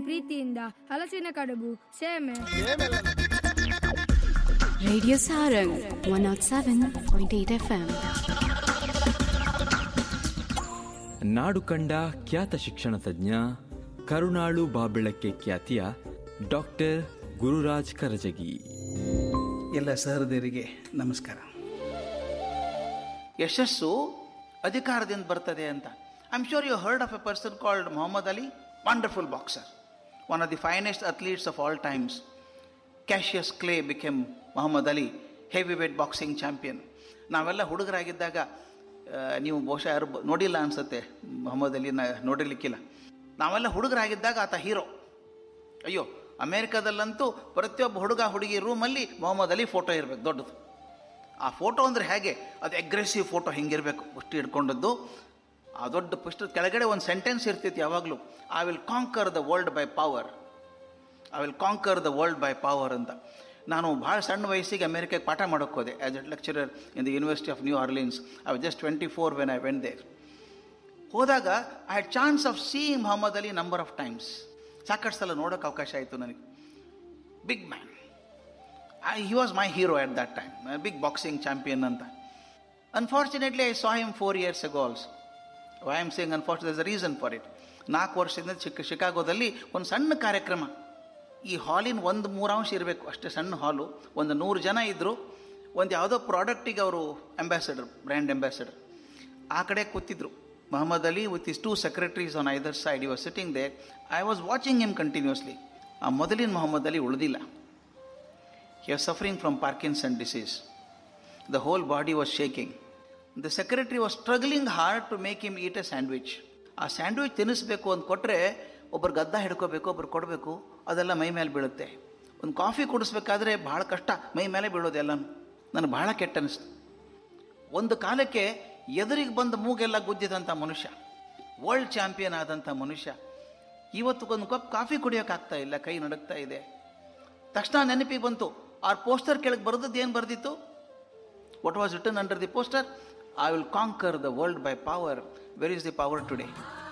ಪ್ರೀತಿಯಿಂದ ಹಲಸಿನ ಕಡುಬು ಸೇಮೆ Radio Sarang 107.8 FM. ನಾಡು ಕಂಡ ಖ್ಯಾತ ಶಿಕ್ಷಣ ತಜ್ಞ ಕರುಣಾಳು ಬಾಬೆಳಕ್ಕೆ ಖ್ಯಾತಿಯ ಡಾಕ್ಟರ್ ಗುರುರಾಜ್ ಕರಜಗಿ ಎಲ್ಲ ಸಹೃದಯರಿಗೆ ನಮಸ್ಕಾರ ಯಶಸ್ಸು ಅಧಿಕಾರದಿಂದ ಬರ್ತದೆ ಅಂತ I am sure you heard of a person called Muhammad Ali wonderful boxer one of the finest athletes of all times Cassius Clay became Muhammad Ali heavy weight boxing champion ನಾವೆಲ್ಲ ಹುಡುಗರಾಗಿದ್ದಾಗ ಆ, ನೀವು ಬಹುಶಃ ಯಾರು ಬ- ನೋಡಿಲ್ಲ ಅನಿಸುತ್ತೆ ಮೊಹಮ್ಮದ್ ಅಲಿನ ನೋಡಿರ್ಲಿಕ್ಕಿಲ್ಲ ನಾವೆಲ್ಲ ಹುಡುಗರಾಗಿದ್ದಾಗ ಆತ ಹೀರೋ ಅಯ್ಯೋ ಅಮೇರಿಕಾದಲ್ಲಂತೂ ಪ್ರತಿಯೊಬ್ಬ ಹುಡುಗ ಹುಡುಗಿ ರೂಮಲ್ಲಿ ಮೊಹಮ್ಮದ್ ಅಲಿ ಫೋಟೋ ಇರಬೇಕು ದೊಡ್ಡದು ಆ ಫೋಟೋ ಅಂದರೆ ಹೇಗೆ ಅದು ಅಗ್ರೆಸಿವ್ ಫೋಟೋ ಹಿಂಗಿರಬೇಕು ಪುಷ್ಟಿ ಹಿಡ್ಕೊಂಡದ್ದು ಆ ದೊಡ್ಡ ಪುಷ್ಟ ಕೆಳಗಡೆ ಒಂದು ಸೆಂಟೆನ್ಸ್ ಇರ್ತಿತ್ತು ಯಾವಾಗಲೂ I will conquer the world by power I will conquer the world by power ಅಂತ ನಾನು ಭಾಳ ಸಣ್ಣ ವಯಸ್ಸಿಗೆ ಅಮೇರಿಕಾಗೆ ಪಾಠ ಮಾಡೋಕ್ಕೆ ಹೋದೆ as a lecturer in the university of New Orleans I just twenty four when I went there ಹೋದಾಗ I had chance of seeing Muhammad Ali number of times ಸಾಕಷ್ಟು ಸಲ ನೋಡೋಕ್ಕೆ ಅವಕಾಶ ಆಯಿತು ನನಗೆ big man he was my hero at that time big boxing champion ಅಂತ unfortunately I saw him four years ago also I am saying unfortunate a reason for it ನಾಲ್ಕು ವರ್ಷದಿಂದ ಚಿಕ್ಕ ಶಿಕಾಗೋದಲ್ಲಿ ಒಂದು ಸಣ್ಣ ಕಾರ್ಯಕ್ರಮ ಈ ಹಾಲಿನ ಒಂದು ಮೂರಾಂಶ ಇರಬೇಕು ಅಷ್ಟೇ ಸಣ್ಣ ಹಾಲು ಒಂದು ನೂರು ಜನ ಇದ್ದರು ಒಂದು ಯಾವುದೋ ಪ್ರಾಡಕ್ಟಿಗೆ ಅವರು ಅಂಬಾಸಡರ್ ಬ್ರ್ಯಾಂಡ್ ಅಂಬಾಸಡರ್ ಆ ಕಡೆ ಕೂತಿದ್ರು Muhammad Ali with is two secretaries on either side you was sitting they I was watching him continuously ಆ ಮೊದಲಿನ ಮೊಹಮ್ಮದ್ ಅಲಿ ಉಳಿದಿಲ್ಲ he was suffering from Parkinson disease. The whole body was shaking. The secretary was struggling hard to make him eat a sandwich. ಆ sandwich ತಿನ್ನಿಸ್ಬೇಕು ಅಂತ ಕೊಟ್ಟರೆ ಒಬ್ಬರು ಗದ್ದ ಹಿಡ್ಕೋಬೇಕು ಒಬ್ರು ಕೊಡಬೇಕು ಅದೆಲ್ಲ ಮೈ ಮೇಲೆ ಬೀಳುತ್ತೆ ಒಂದು ಕಾಫಿ ಕುಡಿಸ್ಬೇಕಾದ್ರೆ ಭಾಳ ಕಷ್ಟ ಮೈ ಮೇಲೆ ಬೀಳೋದು ಎಲ್ಲನೂ ನನಗೆ ಭಾಳ ಕೆಟ್ಟ ಅನಿಸ್ತು ಒಂದು ಕಾಲಕ್ಕೆ ಎದುರಿಗೆ ಬಂದ ಮೂಗೆಲ್ಲ ಗುದ್ದಿದಂಥ ಮನುಷ್ಯ ವರ್ಲ್ಡ್ ಚಾಂಪಿಯನ್ ಆದಂಥ ಮನುಷ್ಯ ಇವತ್ತು ಒಂದು ಕಪ್ ಕಾಫಿ ಕುಡಿಯೋಕ್ಕಾಗ್ತಾ ಇಲ್ಲ ಕೈ ನಡುಗ್ತಾ ಇದೆ ತಕ್ಷಣ ನೆನಪಿಗೆ ಬಂತು ಆ ಪೋಸ್ಟರ್ ಕೆಳಗೆ ಬರೆದದ್ದು ಏನು ಬರೆದಿತ್ತು what was written under the poster I will conquer the world by power where is the power today